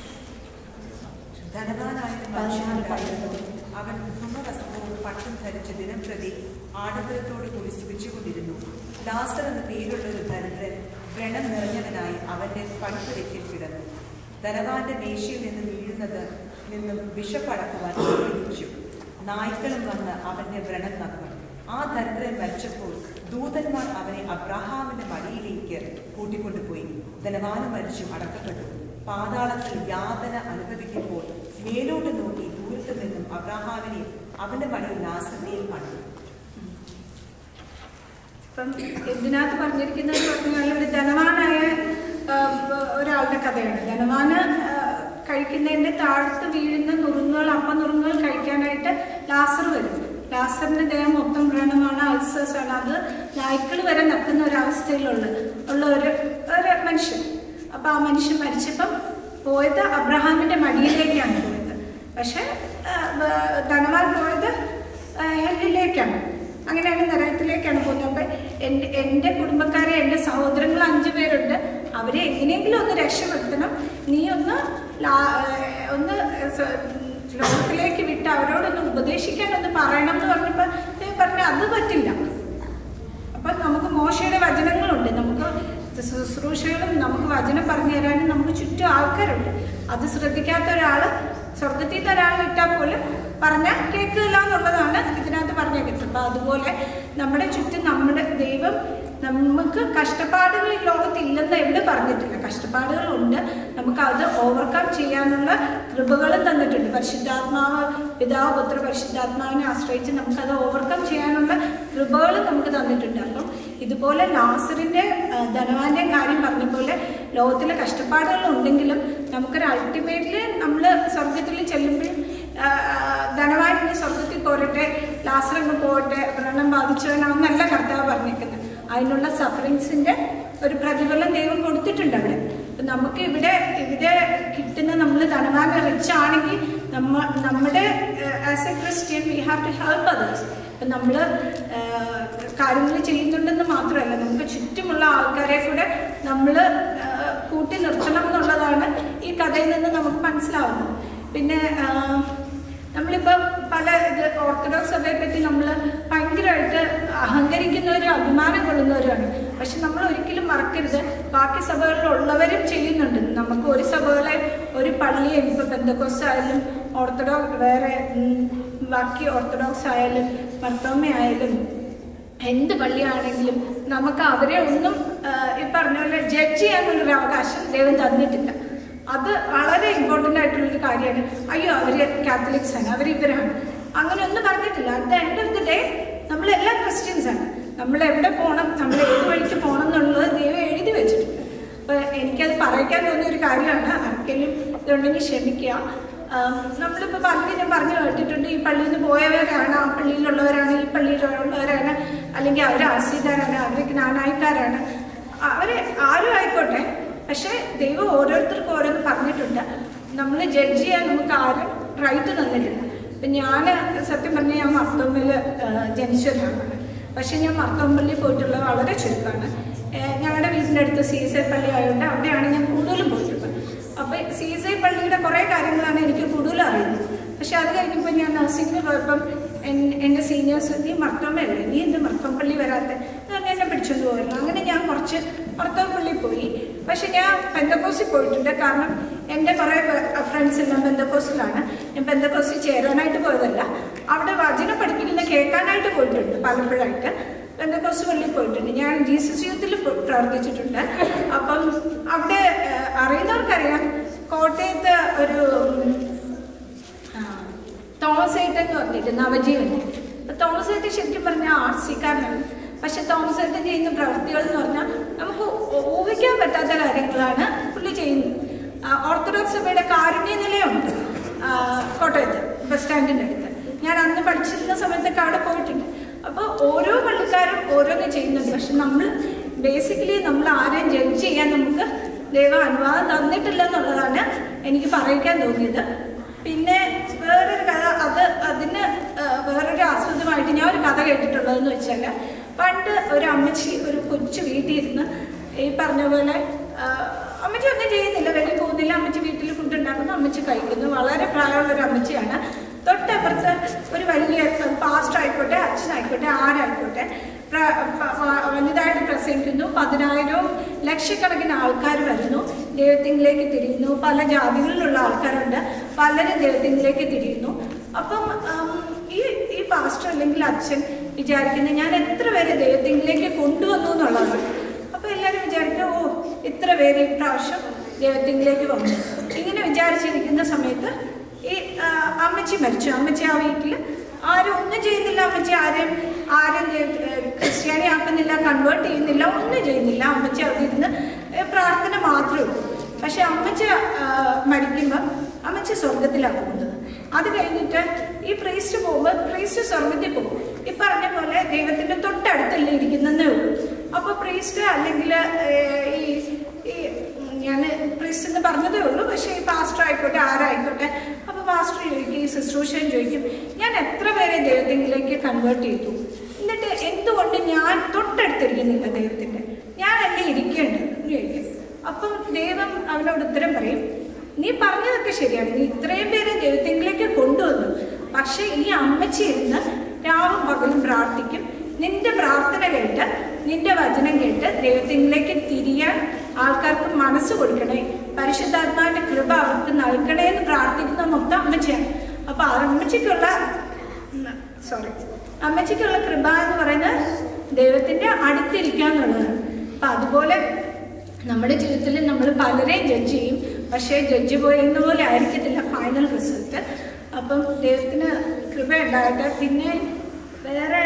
ധനവാനായ മനുഷ്യനുണ്ടായിരുന്നു അവൻ ധൂമവസ്ത്രവും പട്ടും ധരിച്ച് ദിനം പ്രതി ആഡംബരത്തോടു കൂടി സുഖിച്ചുകൊണ്ടിരുന്നു ലാസർ എന്ന പേരുള്ള ഒരു ദരിദ്രൻ വ്രണം നിറഞ്ഞവനായി അവന്റെ പണിപ്പുരയ്ക്കിൽ കിടന്നു ധനവാന്റെ മേശയിൽ നിന്ന് വീഴുന്നത് നിന്നും വിഷപ്പടക്കുവാൻ വിളിച്ചു നായ്ക്കളും വന്ന് അവന്റെ വ്രണം നക്കും ആ ദരിദ്രൻ മരിച്ചപ്പോൾ ദൂതന്മാർ അവനെ അബ്രഹാമിന്റെ മടിയിലേക്ക് കൂട്ടിക്കൊണ്ടുപോയി ധനവാന് മരിച്ചു അടക്കപ്പെട്ടു പാതാളത്തിൽ യാതന അനുഭവിക്കുമ്പോൾ മേലോട്ട് നോക്കി ദൂരത്ത് നിന്നും അബ്രഹാമിനെ അവന്റെ മടിയിൽ ലാസറിനെയും കണ്ടു ഇപ്പം ഇതിനകത്ത് പറഞ്ഞിരിക്കുന്നത് പറഞ്ഞാൽ ഒരു ധനവാനായ ആ, ഒരാളുടെ കഥയാണ് ധനവാന് ആ, കഴിക്കുന്നതിന്റെ താഴത്ത് വീഴുന്ന നുറുങ്ങുകൾ അപ്പം നുറുങ്ങുകൾ കഴിക്കാനായിട്ട് ലാസർ വരും ലാസറിന്റെ ദേഹം മൊത്തം വ്രണമാണ് അൾസേഴ്സ് ആണ് അത് നായ്ക്കൾ വരെ നക്കുന്ന ഒരു അവസ്ഥയിലുള്ള ഉള്ള ഒരു ഒരു മനുഷ്യൻ അപ്പൊ ആ മനുഷ്യൻ മരിച്ചപ്പം പോയത് അബ്രഹാമിന്റെ മടിയിലേക്കാണ് പോയത് പക്ഷെ ആ, വ- ധനവാൻ പോയത് ആ, ഹെല്ലിലേക്കാണ് അങ്ങനെയാണ് നരകത്തിലേക്കാണ് പോകുന്നത് അപ്പൊ എൻ്റെ എൻ്റെ കുടുംബക്കാരെ എൻ്റെ സഹോദരങ്ങൾ അഞ്ചു പേരുണ്ട് അവരെ എങ്ങനെയെങ്കിലും ഒന്ന് രക്ഷപ്പെടുത്തണം നീ ഒന്ന് ലാ- ഏഹ് ഒന്ന് സ- ലോകത്തിലേക്ക് വിട്ട് അവരോടൊന്ന് ഉപദേശിക്കാൻ ഒന്ന് പറയണം എന്ന് പറഞ്ഞപ്പോൾ ഞാൻ പറഞ്ഞു അത് പറ്റില്ല അപ്പൊ നമുക്ക് മോശയുടെ വചനങ്ങളുണ്ട് നമുക്ക് ശുശ്രൂഷകളും നമുക്ക് വചനം പറഞ്ഞു തരാനും നമുക്ക് ചുറ്റും ആൾക്കാരുണ്ട് അത് ശ്രദ്ധിക്കാത്ത ഒരാള് സ്വർഗത്തിൽ നിന്ന് ഒരാൾ വിട്ടാൽ പോലും പറഞ്ഞാൽ കേൾക്കില്ല എന്നുള്ളതാണ് ഇതിനകത്ത് പറഞ്ഞേക്കുന്നത് അപ്പൊ അതുപോലെ നമ്മുടെ ചുറ്റും നമ്മുടെ ദൈവം നമുക്ക് കഷ്ടപ്പാടുകൾ ഈ ലോകത്ത് ഇല്ലെന്ന് എവിടെ പറഞ്ഞിട്ടില്ല കഷ്ടപ്പാടുകളുണ്ട് നമുക്ക് അത് ഓവർകം ചെയ്യാനുള്ള കൃപകളും തന്നിട്ടുണ്ട് പരിശുദ്ധാത്മാവ് പിതാവ് പുത്ര പരിശുദ്ധാത്മാവിനെ ആശ്രയിച്ച് നമുക്കത് ഓവർകം ചെയ്യാനുള്ള കൃപകളും നമുക്ക് തന്നിട്ടുണ്ട് അപ്പം ഇതുപോലെ ലാസറിന്റെ ആ, ധനവാന്റെ കാര്യം പറഞ്ഞ പോലെ ലോകത്തിലെ കഷ്ടപ്പാടുകൾ ഉണ്ടെങ്കിലും നമുക്കൊരു അൾട്ടിമേറ്റ്ലി നമ്മൾ സ്വർഗത്തിൽ ചെല്ലുമ്പോഴും ആ, ആ, ധനവാൻ ഇനി സ്വർഗത്തിൽ പോരട്ടെ ലാസറങ്ങ് പോകട്ടെ വ്രണം ബാധിച്ചവനാണെന്നല്ല കർത്താവ് പറഞ്ഞേക്കുന്നത് അതിനുള്ള സഫറിങ്സിന്റെ ഒരു പ്രതിഫലം ദൈവം കൊടുത്തിട്ടുണ്ട് അവിടെ അപ്പൊ നമുക്ക് ഇവിടെ ഇവിടെ കിട്ടുന്ന നമ്മൾ ധനവാന റിച്ച് ആണെങ്കിൽ നമ്മ നമ്മുടെ as a Christian we have to help others ഇപ്പം നമ്മൾ കാര്യങ്ങൾ ചെയ്യുന്നുണ്ടെന്ന് മാത്രമല്ല നമുക്ക് ചുറ്റുമുള്ള ആൾക്കാരെ കൂടെ നമ്മൾ കൂട്ടി നിർത്തണം എന്നുള്ളതാണ് ഈ കഥയിൽ നിന്ന് നമുക്ക് മനസ്സിലാവുന്നത് പിന്നെ ആ, നമ്മളിപ്പോൾ പല ഇത് ഓർത്തഡോക്സ് സഭയെ പറ്റി നമ്മൾ ഭയങ്കരമായിട്ട് അഹങ്കരിക്കുന്നവരും അഭിമാനം കൊള്ളുന്നവരാണ് പക്ഷെ നമ്മൾ ഒരിക്കലും മറക്കരുത് ബാക്കി സഭകളിലുള്ളവരും ചെയ്യുന്നുണ്ട് നമുക്ക് ഒരു സഭകളെ ഒരു പള്ളിയെ ഇപ്പോൾ പെന്തക്കോസ് ആയാലും ഓർത്തഡോക്സ് വേറെ ഉം, ബാക്കി ഓർത്തഡോക്സ് ആയാലും മർത്തോമ ആയാലും എന്ത് പള്ളിയാണെങ്കിലും നമുക്ക് അവരെ ഒന്നും ആ, ഈ പറഞ്ഞ പോലെ ജഡ്ജ് ചെയ്യാനുള്ളൊരു അവകാശം ദൈവം തന്നിട്ടില്ല അത് വളരെ ഇമ്പോർട്ടൻ്റ് ആയിട്ടുള്ളൊരു കാര്യമാണ് അയ്യോ അവർ കാത്തലിക്സ് ആണ് അവർ ഇവരാണ് അങ്ങനെ ഒന്നും പറഞ്ഞിട്ടില്ല at the end of the day നമ്മളെല്ലാം ക്രിസ്ത്യൻസ് ആണ് നമ്മൾ എവിടെ പോകണം നമ്മൾ ഏത് വഴിക്ക് പോകണം എന്നുള്ളത് ദൈവം എഴുതി വെച്ചിട്ടുണ്ട് അപ്പോൾ എനിക്കത് പറയിക്കാൻ തോന്നിയ ഒരു കാര്യമാണ് ആർക്കെങ്കിലും ഇതുണ്ടെങ്കിൽ ക്ഷമിക്കുക ആം, നമ്മളിപ്പോൾ പലരും ഞാൻ പറഞ്ഞു കേട്ടിട്ടുണ്ട് ഈ പള്ളിയിൽ നിന്ന് പോയവരാണ് ആ പള്ളിയിലുള്ളവരാണ് ഈ പള്ളിയിലുള്ളവരാണ് അല്ലെങ്കിൽ അവർ ആശീതാരാണ് അവർ ജ്ഞാനായിക്കാരാണ് അവർ ആരും ആയിക്കോട്ടെ പക്ഷേ ദൈവം ഓരോരുത്തർക്കും ഓരോന്ന് പറഞ്ഞിട്ടുണ്ട് നമ്മൾ ജഡ്ജ് ചെയ്യാൻ നമുക്ക് ആരും റൈറ്റ് തന്നിട്ടില്ല ഇപ്പം ഞാൻ സത്യം പറഞ്ഞാൽ ഞാൻ മർത്തോമ്പിൽ ജനിച്ച ഒരാളാണ് പക്ഷേ ഞാൻ മർത്തോമ്പള്ളി പോയിട്ടുള്ളത് വളരെ ചുരുക്കമാണ് ഏഹ് ഞങ്ങളുടെ വീടിൻ്റെ അടുത്ത് സി എസ് ഐ പള്ളി ആയതുകൊണ്ട് അവിടെയാണ് ഞാൻ കൂടുതലും പോയിട്ടുള്ളത് അപ്പോൾ സി എസ് ഐ പള്ളിയുടെ കുറേ കാര്യങ്ങളാണ് എനിക്ക് കൂടുതൽ അറിയുന്നത് പക്ഷെ അത് കഴിഞ്ഞപ്പോൾ ഞാൻ നഴ്സിംഗിന് പോയപ്പം എൻ- എൻ്റെ സീനിയേഴ്സ് നീ മർത്തോമല്ലേ നീ എന്ത് മർത്തോമ്പള്ളി വരാത്തെ എന്ന് പറഞ്ഞ് എന്നെ പിടിച്ചോണ്ട് പോയിരുന്നു അങ്ങനെ ഞാൻ കുറച്ച് മർത്തോമ്പള്ളി പോയി പക്ഷെ ഞാൻ പെന്തക്കോസിൽ പോയിട്ടുണ്ട് കാരണം എൻ്റെ കുറേ ഫ്രണ്ട്സ് എല്ലാം പെന്തക്കോസിലാണ് ഞാൻ പെന്തക്കോസിൽ ചേരാനായിട്ട് പോയതല്ല അവിടെ വചനം പഠിപ്പിക്കുന്ന കേൾക്കാനായിട്ട് പോയിട്ടുണ്ട് പലപ്പോഴായിട്ട് പെന്തക്കോസ് പള്ളിയിൽ പോയിട്ടുണ്ട് ഞാൻ ജീസസ് യൂത്തിൽ പോ- പ്രവർത്തിച്ചിട്ടുണ്ട് അപ്പം അവിടെ ഏഹ്, അറിയുന്നവർക്കറിയാം കോട്ടയത്ത് ഒരു ഉം, ആ, തോമസ് ഏട്ടൻ എന്ന് പറഞ്ഞിട്ട് നവജീവൻ അപ്പൊ തോമസ് ഏട്ടൻ ശരിക്കും പറഞ്ഞാൽ ആർ സിക്കാരനാണ് പക്ഷെ തോമസ് ഏട്ടൻ ചെയ്യുന്ന പ്രവൃത്തികൾ എന്ന് പറഞ്ഞാൽ നമുക്ക് ഊ- ഊഹിക്കാൻ പറ്റാത്ത കാര്യങ്ങളാണ് പുള്ളി ചെയ്യുന്നത് ആ, ഓർത്തഡോക്സ് സഭയുടെ കാരുണ്യ നിലയമുണ്ട് ആ, കോട്ടയത്ത് ബസ് സ്റ്റാൻഡിൻ്റെ അടുത്ത് ഞാൻ അന്ന് പഠിച്ചിരുന്ന സമയത്തൊക്കെ അവിടെ പോയിട്ടുണ്ട് അപ്പോൾ ഓരോ പള്ളിക്കാരും ഓരോന്ന് ചെയ്യുന്നുണ്ട് പക്ഷെ നമ്മൾ ബേസിക്കലി നമ്മൾ ആരെയും ജഡ്ജ് ചെയ്യാൻ നമുക്ക് ദൈവം അനുവാദം തന്നിട്ടില്ല എന്നുള്ളതാണ് എനിക്ക് പറയിക്കാൻ തോന്നിയത് പിന്നെ വേറൊരു കഥ അത് അതിന് ആ, വേറൊരു ആസ്പദമായിട്ട് ഞാൻ ഒരു കഥ കേട്ടിട്ടുള്ളതെന്ന് വെച്ചാൽ പണ്ട് ഒരു അമ്മച്ചി ഒരു കൊച്ചു വീട്ടിൽ ഇരുന്ന് ഈ പറഞ്ഞ പോലെ ആ, അമ്മച്ചി ഒന്നും ചെയ്യുന്നില്ല വെളിയിൽ പോകുന്നില്ല അമ്മച്ചി വീട്ടിൽ ഫുഡ് ഉണ്ടാക്കുന്നു അമ്മച്ചി കഴിക്കുന്നു വളരെ പ്രായമുള്ള ഒരു അമ്മച്ചിയാണ് തൊട്ടപ്പുറത്ത് ഒരു വലിയ പാസ്റ്റർ ആയിക്കോട്ടെ അച്ഛനായിക്കോട്ടെ ആരായിക്കോട്ടെ പ്ര- പ- വ- വലുതായിട്ട് പ്രസംഗിക്കുന്നു പതിനായിരവും ലക്ഷക്കണക്കിന് ആൾക്കാർ വരുന്നു ദൈവത്തിങ്കിലേക്ക് തിരിയുന്നു പല ജാതികളിലുള്ള ആൾക്കാരുണ്ട് പലരും ദൈവത്തിങ്കിലേക്ക് തിരിയുന്നു അപ്പം ഉം, ഈ ഈ പാസ്റ്റർ അല്ലെങ്കിൽ അച്ഛൻ വിചാരിക്കുന്നത് ഞാൻ എത്ര പേരെ ദൈവത്തിങ്കിലേക്ക് കൊണ്ടുവന്നു എന്നുള്ളതാണ് അപ്പോൾ എല്ലാവരും വിചാരിക്കും ഓ ഇത്ര പേര് ഈ പ്രാവശ്യം ദൈവത്തിങ്കിലേക്ക് വന്നു ഇങ്ങനെ വിചാരിച്ചിരിക്കുന്ന സമയത്ത് ഈ ആ, അമ്മച്ചി മരിച്ചു അമ്മച്ചി ആ വീട്ടിൽ ആരും ഒന്നും ചെയ്യുന്നില്ല അമ്മച്ചി ആരും ആരും ദൈവ- ഏ, ക്രിസ്ത്യാനി ആക്കുന്നില്ല കൺവേർട്ട് ചെയ്യുന്നില്ല ഒന്നും ചെയ്യുന്നില്ല അമ്മച്ചി അവിടെ ഇരുന്ന് ഏ, പ്രാർത്ഥന മാത്രമേ ഉള്ളൂ പക്ഷെ അമ്മച്ചി മരിക്കുമ്പോൾ അമ്മച്ചി സ്വർഗത്തിലാണ് പോകുന്നത് അത് കഴിഞ്ഞിട്ട് ഈ പ്രീസ്റ്റ് പോകുമ്പോൾ പ്രീസ്റ്റ് സ്വർഗത്തിൽ പോകും ഈ പറഞ്ഞ പോലെ ദൈവത്തിന്റെ തൊട്ടടുത്തല്ലേ ഇരിക്കുന്നതേ ഉള്ളൂ അപ്പോൾ പ്രീസ്റ്റ് അല്ലെങ്കിൽ ഈ ഈ ഞാൻ പ്രീസ്റ്റ് എന്ന് പറഞ്ഞതേ ഉള്ളൂ പക്ഷേ ഈ പാസ്റ്റർ ആയിക്കോട്ടെ ആരായിക്കോട്ടെ അപ്പോൾ പാസ്റ്റർ ചോദിക്കും ഈ ശുശ്രൂഷൻ ചോദിക്കും ഞാൻ എത്ര പേരെ ദൈവത്തിലേക്ക് കൺവേർട്ട് ചെയ്തു എന്നിട്ട് എന്തുകൊണ്ട് ഞാൻ തൊട്ടടുത്തിരിക്കുന്നില്ല ദൈവത്തിൻ്റെ ഞാൻ എന്നെ ഇരിക്കേണ്ടത് എന്ന് ചോദിക്കും അപ്പം ദൈവം അവനോട് ഉത്തരം പറയും നീ പറഞ്ഞതൊക്കെ ശരിയാണ് നീ ഇത്രയും പേരെ ദൈവത്തിലേക്ക് കൊണ്ടുവന്നു പക്ഷെ ഈ അമ്മച്ചി ഇരുന്ന് രാവും പകലും പ്രാർത്ഥിക്കും നിന്റെ പ്രാർത്ഥന കേട്ട് നിന്റെ വചനം കേട്ട് ദൈവത്തിലേക്ക് തിരിയാൻ ആൾക്കാർക്ക് മനസ്സ് കൊടുക്കണേ പരിശുദ്ധാത്മാവിന്റെ കൃപ അവർക്ക് നൽകണേ എന്ന് പ്രാർത്ഥിക്കുന്ന മൊത്തം അമ്മച്ചിയാണ് അപ്പൊ ആ അമ്മച്ചിക്കുള്ള സോറി അമ്മച്ചിക്കുള്ള കൃപ എന്ന് പറയുന്നത് ദൈവത്തിൻ്റെ അടുത്തിരിക്കുക എന്നുള്ളതാണ് അപ്പം അതുപോലെ നമ്മുടെ ജീവിതത്തിൽ നമ്മൾ പലരെയും ജഡ്ജ് ചെയ്യും പക്ഷേ ജഡ്ജ് പോയെന്ന പോലെ ആയിരിക്കത്തില്ല ഫൈനൽ റിസൾട്ട് അപ്പം ദൈവത്തിന് കൃപ ഉണ്ടാകട്ടെ പിന്നെ വേറെ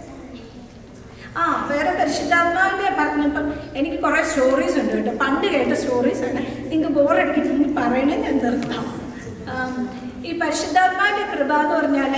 ആ വേറെ പരിശുദ്ധാത്മാവിന്റെ പറഞ്ഞപ്പം എനിക്ക് കുറെ സ്റ്റോറീസ് ഉണ്ട് കേട്ടോ പണ്ട് കേട്ട സ്റ്റോറീസ് ആണ് നിങ്ങൾക്ക് ബോറടിക്കുന്നെങ്കിൽ പറയണേ ഞാൻ നിർത്താം ആം, ഈ പരിശുദ്ധാത്മാവിന്റെ കൃപ എന്ന് പറഞ്ഞാൽ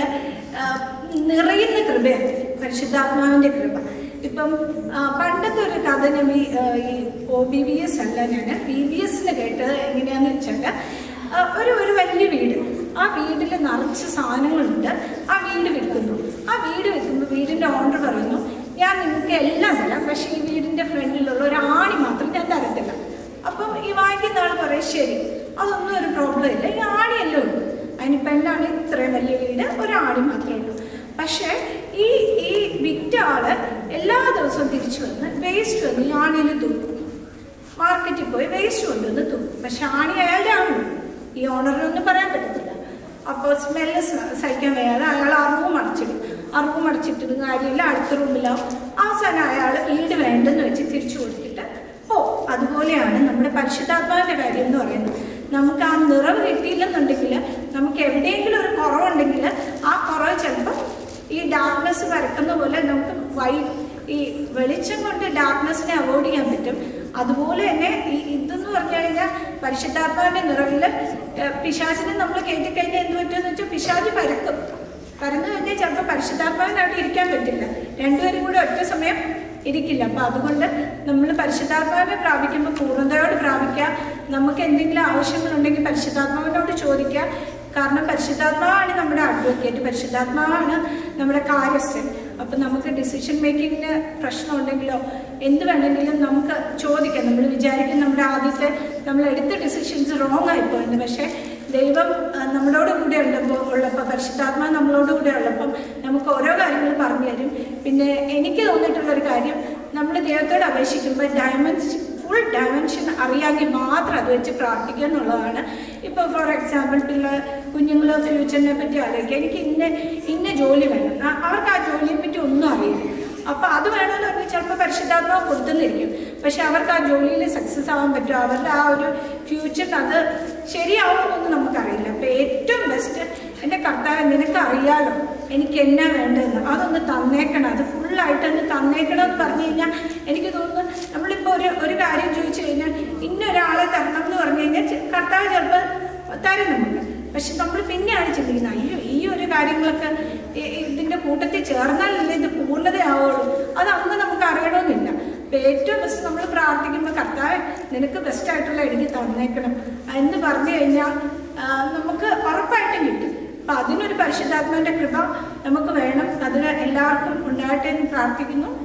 നിറയുന്ന കൃപയാണ് പരിശുദ്ധാത്മാവിന്റെ കൃപ ഇപ്പം ആ, പണ്ടത്തെ ഒരു കഥ ഞാൻ ഈ, ആ, ഈ ഒ ബി ബി എസ് അല്ല ഞാൻ ബി ബി എസിന് കേട്ടത് എങ്ങനെയാന്ന് വെച്ചാൽ ആ, ഒരു ഒരു വലിയ വീട് ആ വീട്ടിൽ നിറച്ച് സാധനങ്ങളുണ്ട് ആ വീട് വിൽക്കുന്നു ആ വീട് വിൽക്കുമ്പോൾ വീടിൻ്റെ ഓണർ പറയുന്നു ഞാൻ നിങ്ങൾക്ക് എല്ലാം തരാം പക്ഷേ ഈ വീടിൻ്റെ ഫ്രണ്ടിലുള്ള ഒരു ആണി മാത്രം ഞാൻ തരത്തില്ല അപ്പം ഈ വാങ്ങിക്കുന്ന ആൾ പറയും ശരി അതൊന്നും ഒരു പ്രോബ്ലം ഇല്ല ഈ ആണിയല്ലേ ഉള്ളൂ അതിനിപ്പോൾ എന്താണ് ഇത്രയും വലിയ വീട് ഒരാണി മാത്രമേ ഉള്ളൂ പക്ഷേ ഈ ഈ വിറ്റ ആള് എല്ലാ ദിവസവും തിരിച്ചു വന്ന് വേസ്റ്റ് വന്ന് ഈ ആണിയിൽ തൂക്കും മാർക്കറ്റിൽ പോയി വേസ്റ്റ് കൊണ്ടുവന്ന് തൂക്കും പക്ഷെ ആണി അയാളുടെ ആണ് ഈ ഓണറിനൊന്നും പറയാൻ പറ്റത്തില്ല അപ്പോൾ സ്മെല്ല് സഹിക്കാൻ വയ്യാതെ അയാൾ ആ റൂം അടച്ചിടും ആ റൂം അടച്ചിട്ടിട്ട് കാര്യമില്ല അടുത്ത റൂമിലാവും അവസാനം അയാൾ വീട് വേണ്ടെന്ന് വെച്ച് തിരിച്ചു കൊടുത്തിട്ട് ഓ അതുപോലെയാണ് നമ്മുടെ പരിശുദ്ധാത്മാവിൻ്റെ കാര്യം എന്ന് പറയുന്നത് നമുക്ക് ആ നിറവ് കിട്ടിയില്ലെന്നുണ്ടെങ്കിൽ നമുക്ക് എവിടെയെങ്കിലും ഒരു കുറവുണ്ടെങ്കിൽ ആ കുറവ് ചിലപ്പോൾ ഈ ഡാർക്ക്നെസ് വരക്കുന്ന പോലെ നമുക്ക് വൈ ഈ വെളിച്ചം കൊണ്ട് ഡാർക്ക്നെസ്സിനെ അവോയ്ഡ് ചെയ്യാൻ പറ്റും അതുപോലെ തന്നെ ഈ ഇതെന്ന് പറഞ്ഞു കഴിഞ്ഞാൽ പരിശുദ്ധാത്മാവിന്റെ നിറവിൽ പിശാചിനെ നമ്മൾ കയറ്റി കഴിഞ്ഞാൽ എന്ത് പറ്റുമെന്ന് വെച്ചാൽ പിശാച് പരക്കും പരന്നു കഴിഞ്ഞാൽ ചിലപ്പോൾ പരിശുദ്ധാത്മാവിനവിടെ ഇരിക്കാൻ പറ്റില്ല രണ്ടുപേരും കൂടെ ഒറ്റ സമയം ഇരിക്കില്ല അപ്പം അതുകൊണ്ട് നമ്മൾ പരിശുദ്ധാത്മാവിനെ പ്രാപിക്കുമ്പോൾ പൂർണ്ണതയോട് പ്രാപിക്കുക നമുക്ക് എന്തെങ്കിലും ആവശ്യങ്ങളുണ്ടെങ്കിൽ പരിശുദ്ധാത്മാവിനോട് ചോദിക്കുക കാരണം പരിശുദ്ധാത്മാവാണ് നമ്മുടെ അഡ്വക്കേറ്റ് പരിശുദ്ധാത്മാവാണ് നമ്മുടെ കാര്യസ്ഥൻ അപ്പം നമുക്ക് ഡിസിഷൻ മേക്കിങ്ങിന് പ്രശ്നമുണ്ടെങ്കിലോ എന്ത് വേണമെങ്കിലും നമുക്ക് ചോദിക്കാം നമ്മൾ വിചാരിക്കും നമ്മുടെ ആദ്യത്തെ നമ്മൾ എടുത്ത ഡിസിഷൻസ് റോങ് ആയിപ്പോയിട്ടുണ്ട് പക്ഷേ ദൈവം ആ, നമ്മളോട് കൂടെ ഉള്ളപ്പോൾ ഉള്ളപ്പോൾ പരിശുദ്ധാത്മാ നമ്മളോട് കൂടെ ഉള്ളപ്പം നമുക്ക് ഓരോ കാര്യങ്ങൾ പറഞ്ഞു തരും പിന്നെ എനിക്ക് തോന്നിയിട്ടുള്ളൊരു കാര്യം നമ്മൾ ദൈവത്തോട് അപേക്ഷിക്കുമ്പോൾ ഡയമണ്ട്സ് ഫുൾ ഡയമെൻഷൻ അറിയാമെങ്കിൽ മാത്രം അത് വെച്ച് പ്രാർത്ഥിക്കുക എന്നുള്ളതാണ് ഇപ്പോൾ ഫോർ എക്സാമ്പിൾ പിള്ളേർ കുഞ്ഞുങ്ങൾ ഫ്യൂച്ചറിനെ പറ്റി ആലോചിക്കുക എനിക്ക് ഇന്ന ഇന്ന ജോലി വേണം ആ- അവർക്ക് ആ ജോലിയെ പറ്റി ഒന്നും അറിയില്ല അപ്പോൾ അത് വേണമെന്ന് പറഞ്ഞാൽ ചിലപ്പോൾ പരിശുദ്ധാത്മാവ് കൊടുത്തുന്നിരിക്കും പക്ഷെ അവർക്ക് ആ ജോലിയിൽ സക്സസ് ആവാൻ പറ്റും അവരുടെ ആ ഒരു ഫ്യൂച്ചറിൽ അത് ശരിയാവുമെന്നൊന്നും നമുക്കറിയില്ല അപ്പോൾ ഏറ്റവും ബെസ്റ്റ് എൻ്റെ കർത്താവ് നിനക്ക് അറിയാലോ എനിക്ക് എന്നാ വേണ്ടതെന്ന് അതൊന്ന് തന്നേക്കണം അത് ഫുള്ളായിട്ട് ഒന്ന് തന്നേക്കണം എന്ന് പറഞ്ഞു കഴിഞ്ഞാൽ എനിക്ക് തോന്നുന്നു നമ്മളിപ്പോൾ ഒരു ഒരു കാര്യം ചോദിച്ചു കഴിഞ്ഞാൽ ഇന്നൊരാളെ തരണം എന്ന് പറഞ്ഞു കഴിഞ്ഞാൽ ചെ- കർത്താവ് ചിലപ്പോൾ തരും നമുക്ക് പക്ഷെ നമ്മൾ പിന്നെയാണ് ചിന്തിക്കുന്നത് അയ്യോ ഈ ഒരു കാര്യങ്ങളൊക്കെ ഈ- ഈ ഇതിൻ്റെ കൂട്ടത്തിൽ ചേർന്നാലല്ലേ ഇത് പൂർണ്ണതയാവുള്ളൂ അത് അന്ന് നമുക്ക് അറിയണമെന്നില്ല അപ്പം ഏറ്റവും ബെസ്റ്റ് നമ്മൾ പ്രാർത്ഥിക്കുമ്പോൾ കർത്താവ് നിനക്ക് ബെസ്റ്റ് ആയിട്ടുള്ള എനിക്ക് തന്നേക്കണം എന്ന് പറഞ്ഞു കഴിഞ്ഞാൽ ആ, നമുക്ക് ഉറപ്പായിട്ടും കിട്ടും അപ്പം അതിനൊരു പരിശുദ്ധാത്മാവിൻ്റെ കൃപ നമുക്ക് വേണം അതിന് എല്ലാവർക്കും ഉണ്ടാകട്ടെ എന്ന് പ്രാർത്ഥിക്കുന്നു